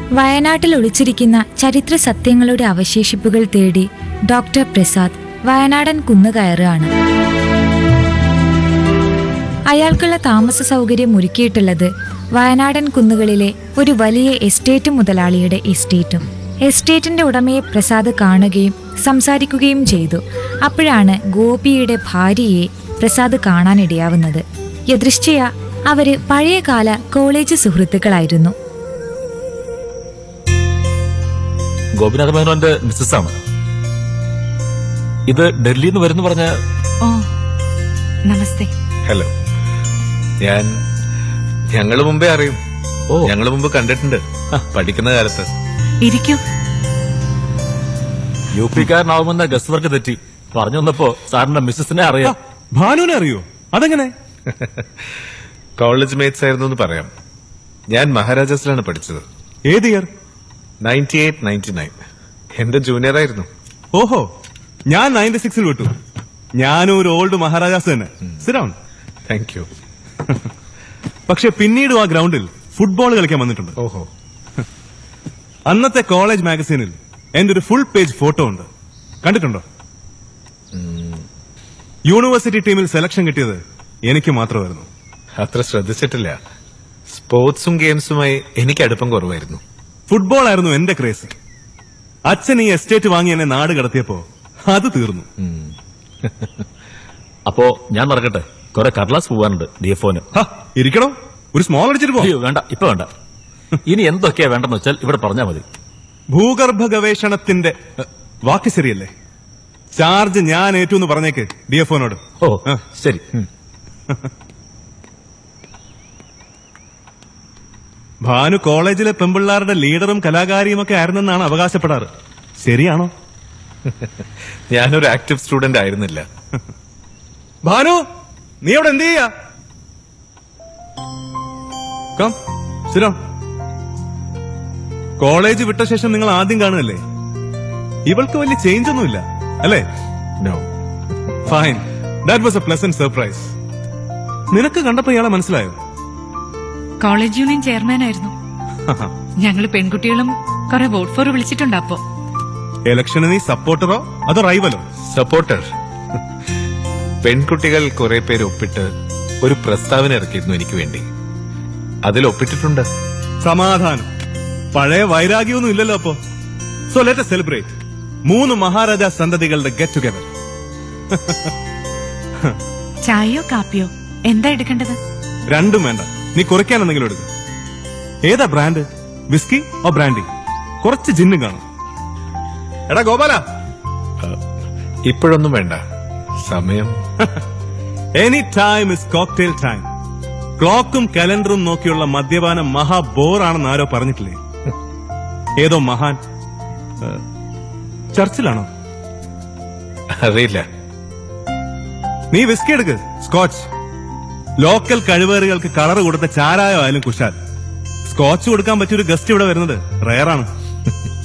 വയനാട്ടിൽ ഒളിച്ചിരിക്കുന്ന ചരിത്ര സത്യങ്ങളുടെ അവശേഷിപ്പുകൾ തേടി ഡോക്ടർ പ്രസാദ് വയനാടൻ കുന്നു കയറുകയാണ് അയാൾക്കുള്ള താമസ സൗകര്യം ഒരുക്കിയിട്ടുള്ളത് വയനാടൻ കുന്നുകളിലെ ഒരു വലിയ എസ്റ്റേറ്റ് മുതലാളിയുടെ എസ്റ്റേറ്റും എസ്റ്റേറ്റിന്റെ ഉടമയെ പ്രസാദ് കാണുകയും സംസാരിക്കുകയും ചെയ്തു അപ്പോഴാണ് ഗോപിയുടെ ഭാര്യയെ പ്രസാദ് കാണാനിടയാവുന്നത് യദൃശ്ചയ അവര് പഴയകാല കോളേജ് സുഹൃത്തുക്കളായിരുന്നു ഗോപിനാഥ മേനോന്റെ മിസ്സസ് ആണ് ഇത് ഡൽഹിയിൽ നിന്ന് വരുന്നു പറഞ്ഞ ഓ നമസ്തേ ഹലോ ഞാൻ ഞങ്ങള് മുമ്പേ അറിയും ഓ. ഞങ്ങള് മുമ്പ് കണ്ടിട്ടുണ്ട് പഠിക്കുന്ന കാലത്ത് ഇരിക്കൂ യു പിക്കാരനാവുമെന്ന ഗസ് വർക്ക് തെറ്റി പറഞ്ഞു വന്നപ്പോ സാറിന്റെ മിസ്സസിനെ അറിയാം ഭാനുവിനെ അറിയോ അതെങ്ങനെ കോളേജ് മേറ്റ്സ് ആയിരുന്നു എന്ന് പറയാം ഞാൻ മഹാരാജാസിലാണ് പഠിച്ചത് ഏത് year ninety eight ninety nine എന്റെ ജൂനിയർ ആയിരുന്നു ഓഹോ ഞാൻ നയൻറ്റി സിക്സിൽ വിട്ടു ഞാനും ഒരു ഓൾഡ് മഹാരാജാസ് തന്നെ സിറൗൺ താങ്ക് യു പക്ഷെ പിന്നീടും ആ ഗ്രൗണ്ടിൽ ഫുട്ബോൾ കളിക്കാൻ വന്നിട്ടുണ്ട് ഓഹോ അന്നത്തെ കോളേജ് മാഗസീനിൽ എന്റെ ഒരു ഫുൾ പേജ് ഫോട്ടോ ഉണ്ട് കണ്ടിട്ടുണ്ടോ യൂണിവേഴ്സിറ്റി ടീമിൽ സെലക്ഷൻ കിട്ടിയത് എനിക്ക് മാത്രമായിരുന്നു അത്ര ശ്രദ്ധിച്ചിട്ടില്ല സ്പോർട്സും ഗെയിംസുമായി എനിക്ക് അടുപ്പം കുറവായിരുന്നു ഫുട്ബോൾ ആയിരുന്നു എന്റെ ക്രേസ് അച്ഛൻ ഈ എസ്റ്റേറ്റ് വാങ്ങി എന്നെ നാട് കടത്തിയപ്പോ അത് തീർന്നു അപ്പോ ഞാൻ മറക്കട്ടെ കുറെ കടലാസ് പോവാനുണ്ട് ഡി എഫ് ഒന് ഹ, ഇരിക്കണോ ഒരു സ്മോൾ അടിച്ചിട്ട് പോ അയ്യോ വേണ്ട ഇപ്പൊ വേണ്ട ഇനി എന്തൊക്കെയാ വേണ്ടെന്ന് വെച്ചാൽ ഇവിടെ പറഞ്ഞാൽ മതി ഭൂഗർഭ ഗവേഷണത്തിന്റെ അ, വാക്ക് ശരിയല്ലേ ചാർജ് ഞാൻ ഏറ്റു എന്ന് പറഞ്ഞേക്ക് ഡി എഫ് ഒനോട് ഓ ശരി ഭാനു കോളേജിലെ പെമ്പിള്ളാരുടെ ലീഡറും കലാകാരിയും ഒക്കെ ആയിരുന്നെന്നാണ് അവകാശപ്പെടാറ് ശരിയാണോ ഞാനൊരു ആക്റ്റീവ് സ്റ്റുഡന്റ് ആയിരുന്നില്ല ഭാനു നീ അവിടെ എന്ത് ചെയ്യാ കം ശരിയോ കോളേജ് വിട്ട ശേഷം നിങ്ങൾ ആദ്യം കാണുകയല്ലേ ഇവൾക്ക് വലിയ ചേഞ്ച് ഒന്നുമില്ല അല്ലേ no fine that was a pleasant surprise നിനക്ക് കണ്ടപ്പോ ഇയാളെ മനസ്സിലായോ കോളേജ് യൂണിയൻ ചെയർമാൻ ആയിരുന്നു ഞങ്ങള് പെൺകുട്ടികളും കുറെ വോട്ട് ഫോർ വിളിച്ചിട്ടുണ്ട് അപ്പോ ഇലക്ഷന് നീ സപ്പോർട്ടറോ അതോ റൈവലോ സപ്പോർട്ടർ പെൺകുട്ടികൾ കുറെ പേര് ഒപ്പിട്ട് ഒരു പ്രസ്താവന ഇറക്കിയിരുന്നു എനിക്ക് വേണ്ടി അതിൽ ഒപ്പിട്ടിട്ടുണ്ട് സമാധാനം പഴയ വൈരാഗ്യമൊന്നും ഇല്ലല്ലോ അപ്പോ സോ ലെറ്റ് സെലിബ്രേറ്റ് മൂന്ന് മഹാരാജ സന്തതികളുടെ ഗെറ്റ് ടുഗെദർ ചായയോ കാപ്പിയോ എന്താ എടുക്കേണ്ടത് രണ്ടും വേണ്ട നീ കുറയ്ക്കാൻ എന്തെങ്കിലും എടുക്കും ഏതാ ബ്രാൻഡ് വിസ്കി ഓ ബ്രാൻഡി കുറച്ച് ജിന്നും കാണും എടാ ഗോപാല ഇപ്പോഴൊന്നും വേണ്ട സമയം any time is cocktail time ക്ലോക്കും കലണ്ടറും നോക്കിയുള്ള മദ്യപാനം മഹാ ബോറാണെന്ന് ആരോ പറഞ്ഞിട്ടില്ലേ ഏതോ മഹാൻ ഏ, ചർച്ചിലാണോ അറിയില്ല നീ വിസ്കി എടുക്ക് സ്കോച്ച് ലോക്കൽ കഴിവേറുകൾക്ക് കളർ കൊടുത്ത ചാരായോ ആയാലും കുശാൽ സ്കോച്ച് കൊടുക്കാൻ പറ്റിയൊരു ഗസ്റ്റ് ഇവിടെ വരുന്നത് റയറാണ്